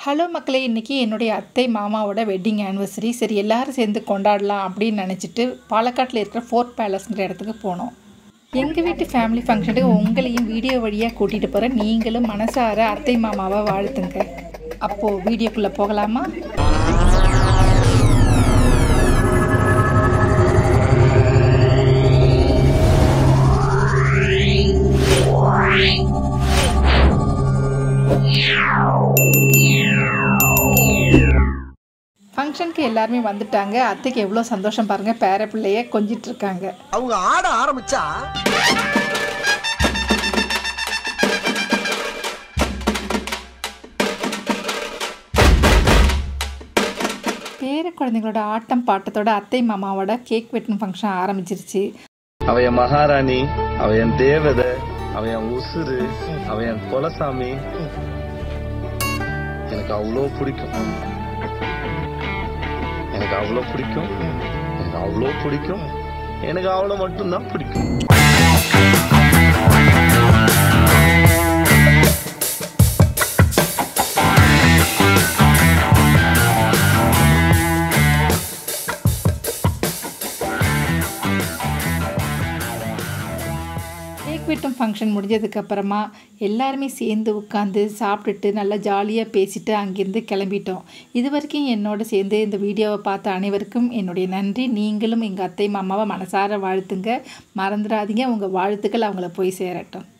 hello மக்களே இன்றைக்கி என்னுடைய அத்தை மாமாவோட வெட்டிங் ஆனிவர்சரி சரி எல்லாரும் சேர்ந்து கொண்டாடலாம் அப்படின்னு நினச்சிட்டு பாலக்காட்டில் இருக்கிற ஃபோர்ட் பேலஸ்ங்கிற இடத்துக்கு போனோம் எங்கள் வீட்டு ஃபேமிலி ஃபங்க்ஷனுக்கு உங்களையும் வீடியோ வழியாக கூட்டிகிட்டு போகிறேன் நீங்களும் மனசார அத்தை மாமாவை வாழ்த்துங்க அப்போது வீடியோக்குள்ளே போகலாமா ஃபங்க்ஷனுக்கு எல்லாருமே வந்துட்டாங்க அத்தைக்கு எவ்வளோ சந்தோஷம் பாருங்கள் பேர பிள்ளைய கொஞ்சிட்டு இருக்காங்க அவங்க ஆட ஆரம்பிச்சா பேர குழந்தைங்களோட ஆட்டம் பாட்டத்தோட அத்தை மாமாவோட கேக் வெட்டும் ஃபங்க்ஷன் ஆரம்பிச்சிருச்சு அவ என் மகாராணி அவ என் தேவதை அவ என் உசுரு அவ என் குலசாமி எனக்கு அவ்வளோ பிடிக்கும் எனக்கு அவ்வளோ பிடிக்கும் எனக்கு அவ்வளோ பிடிக்கும் எனக்கு அவ்வளோ மட்டும்தான் பிடிக்கும் கேக் வெட்டும் ஃபங்க்ஷன் முடிஞ்சதுக்கப்புறமா எல்லாருமே சேர்ந்து உட்காந்து சாப்பிட்டுட்டு நல்லா ஜாலியாக பேசிட்டு அங்கேருந்து கிளம்பிட்டோம் இது வரைக்கும் என்னோட சேர்ந்து இந்த வீடியோவை பார்த்த அனைவருக்கும் என்னுடைய நன்றி நீங்களும் எங்கள் அத்தை மாமாவை மனசார வாழ்த்துங்க மறந்துடாதீங்க உங்கள் வாழ்த்துக்கள் அவங்கள போய் சேரட்டும்